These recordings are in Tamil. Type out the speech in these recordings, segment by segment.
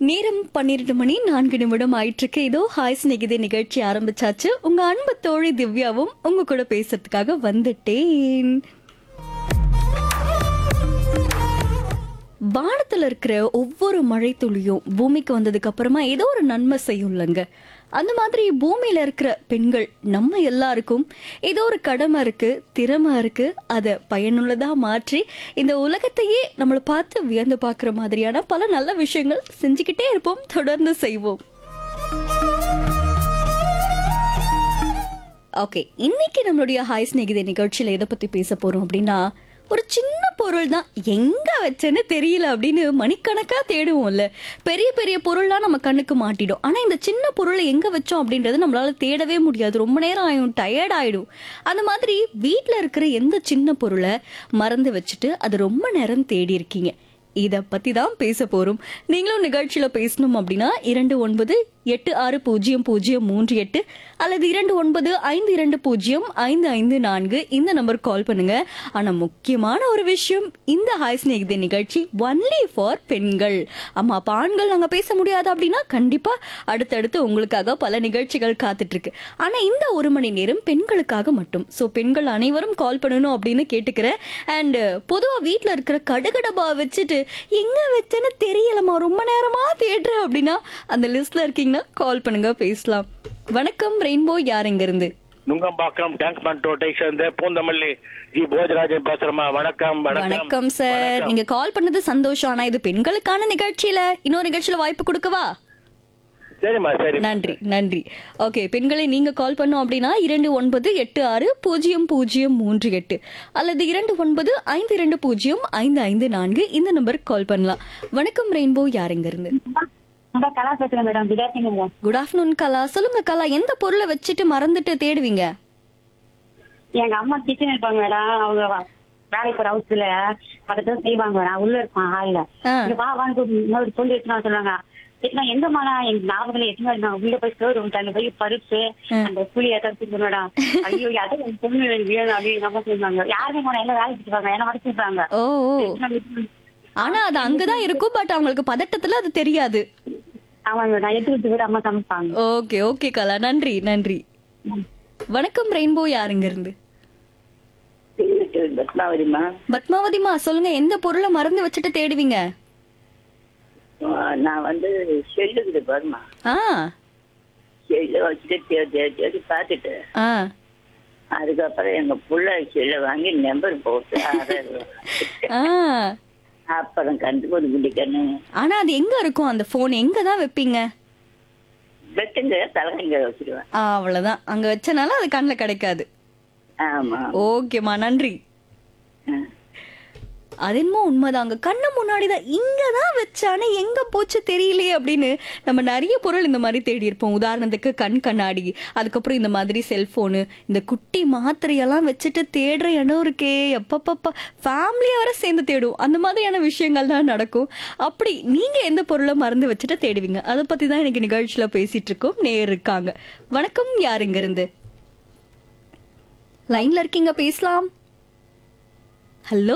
நேரம் பன்னிரண்டு மணி நான்கு நிமிடம் ஆயிட்டிருக்கு இதோ ஹாய் ஸ்நேகிதே நிகழ்ச்சி ஆரம்பிச்சாச்சு உங்க அன்பு தோழி திவ்யாவும் உங்க கூட பேசுறதுக்காக வந்துட்டேன் வானத்துல இருக்கிற ஒவ்வொரு மழை துளியும் பூமிக்கு வந்ததுக்கு அப்புறமா ஏதோ ஒரு நன்மை செய்யும்லங்க அந்த மாதிரி பூமியில இருக்கிற பெண்கள் நம்ம எல்லாருக்கும் ஏதோ ஒரு கடமை இருக்கு திறமை இருக்கு அதை பயனுள்ளதா மாற்றி இந்த உலகத்தையே நம்மளை பார்த்து வியந்து பார்க்குற மாதிரியான பல நல்ல விஷயங்கள் செஞ்சுக்கிட்டே இருப்போம் தொடர்ந்து செய்வோம் ஓகே இன்னைக்கு நம்மளுடைய ஹாய் ஸ்நேகிதை நிகழ்ச்சியில எதை பத்தி பேச போறோம் அப்படின்னா ஒரு சின்ன பொருள் தான் எங்க வச்சேன்னு தெரியல அப்படின்னு மணிக்கணக்கா தேடுவோம்ல பெரிய பெரிய பொருள்லாம் நம்ம கண்ணுக்கு மாட்டிடும் ஆனா இந்த சின்ன பொருளை எங்க வச்சோம் அப்படின்றது நம்மளால தேடவே முடியாது ரொம்ப நேரம் ஆயிடும் டயர்ட் ஆயிடும் அந்த மாதிரி வீட்ல இருக்கிற எந்த சின்ன பொருளை மறந்து வச்சுட்டு அது ரொம்ப நேரம் தேடி இருக்கீங்க இத பத்தி தான் பேச போறோம் நீங்களும் நிகழ்ச்சியில பேசணும் அப்படின்னா இரண்டு ஒன்பது எட்டு ஆறு பூஜ்ஜியம் பூஜ்ஜியம் மூன்று எட்டு அல்லது இரண்டு ஒன்பது ஐந்து இரண்டு பூஜ்ஜியம் ஐந்து ஐந்து நான்கு இந்த நம்பருக்கு கால் பண்ணுங்க ஆனா முக்கியமான ஒரு விஷயம் இந்த ஹாய் ஸ்நேகிதே நிகழ்ச்சி ஒன்லி ஃபார் பெண்கள் ஆமா அப்ப ஆண்கள் நாங்க பேச முடியாது அப்படின்னா கண்டிப்பா அடுத்தடுத்து உங்களுக்காக பல நிகழ்ச்சிகள் காத்துட்டு இருக்கு ஆனா இந்த ஒரு மணி நேரம் பெண்களுக்காக மட்டும் சோ பெண்கள் அனைவரும் கால் பண்ணணும் அப்படின்னு கேட்டுக்கிறேன் அண்ட் பொதுவா வீட்ல இருக்கிற கடுகடபா வச்சுட்டு எங்க வச்சேன்னு தெரியலமா ரொம்ப நேரமா தேடுறேன் அப்படின்னா அந்த லிஸ்ட்ல இருக்கீங்கன்னா கால் பண்ணுங்க பேசலாம் வணக்கம் ரெயின்போ யார் எங்க இருந்து நுங்கம்பாக்கம் டேங்க் பண்டோட்டை சேர்ந்த பூந்தமல்லி ஜி போஜராஜன் பேசுறமா வணக்கம் வணக்கம் சார் நீங்க கால் பண்ணது சந்தோஷம் ஆனா இது பெண்களுக்கான நிகழ்ச்சியில இன்னொரு நிகழ்ச்சியில வாய்ப்பு கொடுக்கவா சரிம்மா சரி நன்றி நன்றி ஓகே பெண்களை நீங்க கால் பண்ணோம் அப்படின்னா இரண்டு ஒன்பது எட்டு ஆறு பூஜ்ஜியம் பூஜ்ஜியம் மூன்று எட்டு அல்லது இரண்டு ஒன்பது ஐந்து இரண்டு பூஜ்ஜியம் ஐந்து ஐந்து நான்கு இந்த நம்பருக்கு கால் பண்ணலாம் வணக்கம் ரெயின்போ யாருங்க இருந்து நான் கலா பேசுறேன் madam good afternoon madam good afternoon Kala சொல்லுங்க கலா எந்த பொருளை வச்சுட்டு மறந்துட்டு தேடுவீங்க எங்க அம்மா கிச்சன் இருப்பாங்க மேடம் அவங்க வ- வேலைக்கு போற ஹவுஸ்ல பக்கத்துல செய்வாங்க மேடம் உள்ள இருப்பான் ஹால்ல ஆ. இங்க வா வான்னு இன்னொரு சொல்லி எடுத்துனா சொல்லுவாங்க எத்தனை எங்க மாடா எங்க ஞாபகத்துல எத்தனை நான் உள்ள போய் ஸ்டோர் ரூம் அங்க போய் பருப்பு அந்த புளி ஏதாவது மேடம் ஐயோ அதை என் பொண்ணு எனக்கு வேணும் அப்படின்னு நம்ம சொல்லுவாங்க யாருமே போனா எல்லாம் வேலைக்கு போவாங்க என்ன மட்டும் சொல்றாங்க ஓ ஓ. ஆனா அது அங்கதான் இருக்கும் பட் அவங்களுக்கு பதட்டத்துல அது தெரியாது ஆமாங்க மேடம் எடுத்து விட்டு கூட அம்மா சமைப்பாங்க ஓகே ஓகே கலா நன்றி நன்றி வணக்கம் ரெயின்போ யாருங்க இருந்து பத்மாவதிமா பத்மாவதிமா சொல்லுங்க எந்த பொருளை மறந்து வச்சுட்டு தேடுவீங்க நான் வந்து செல்லுக்குது பாருமா ஆ செல்ல வச்சுட்டு தேடி தேடி தேடி பார்த்துட்டு ஆ அதுக்கப்புறம் எங்க புள்ள செல்ல வாங்கி நம்பர் போட்டு அதை ஆ அப்புறம் கண்டுபிடிக்கணும் ஆனா அது எங்க இருக்கும் அந்த போன் எங்க தான் வைப்பீங்க வெட்டுங்க தலைங்க வச்சிருவேன் ஆ, அவ்வளவுதான் அங்க வச்சனால அது கண்ணுல கிடைக்காது ஆமா ஓகேம்மா நன்றி ஆ. அது என்னமோ உண்மைதாங்க கண்ணு முன்னாடிதான் இங்க தான் வச்சானே எங்க போச்சு தெரியலையே அப்படின்னு நம்ம நிறைய பொருள் இந்த மாதிரி தேடி இருப்போம் உதாரணத்துக்கு கண் கண்ணாடி அதுக்கப்புறம் இந்த மாதிரி செல்போனு இந்த குட்டி மாத்திரையெல்லாம் வச்சுட்டு தேடுற இடம் இருக்கே எப்பப்பப்பா ஃபேமிலியா வர சேர்ந்து தேடும் அந்த மாதிரியான விஷயங்கள் தான் நடக்கும் அப்படி நீங்க எந்த பொருளை மறந்து வச்சுட்டு தேடுவீங்க அதை பத்தி தான் இன்னைக்கு நிகழ்ச்சியில பேசிட்டு இருக்கோம் நேர் இருக்காங்க வணக்கம் யாருங்க இருந்து லைன்ல இருக்கீங்க பேசலாம் ஹலோ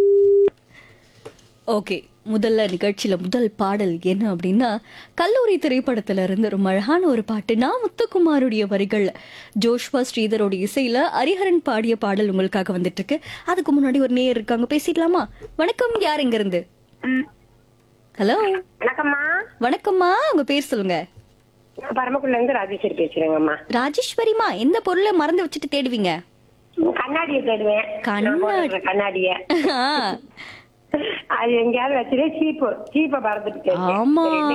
ஓகே முதல்ல நிகழ்ச்சியில முதல் பாடல் என்ன அப்படின்னா கல்லூரி திரைப்படத்துல இருந்து ரொம்ப அழகான ஒரு பாட்டு நான் முத்துக்குமாருடைய வரிகள் ஜோஷ்வா ஸ்ரீதரோட இசையில ஹரிஹரன் பாடிய பாடல் உங்களுக்காக வந்துட்டு இருக்கு அதுக்கு முன்னாடி ஒரு நேர் இருக்காங்க பேசிக்கலாமா வணக்கம் யார் எங்க இருந்து ஹலோ வணக்கம்மா வணக்கம்மா உங்க பேர் சொல்லுங்க நான் பரமக்குடில இருந்து ராஜேஸ்வரி பேசுறேங்கம்மா ராஜேஸ்வரிமா எந்த பொருளை மறந்து வச்சுட்டு தேடுவீங்க கண்ணாடியை தேடுவேன் கண்ணாடி. நான் போட்டிருக்கிற கண்ணாடிய ஆ, அது எங்கேயாவது வச்சுட்டு சீப்பு சீப்பை மறந்துட்டு ஆமா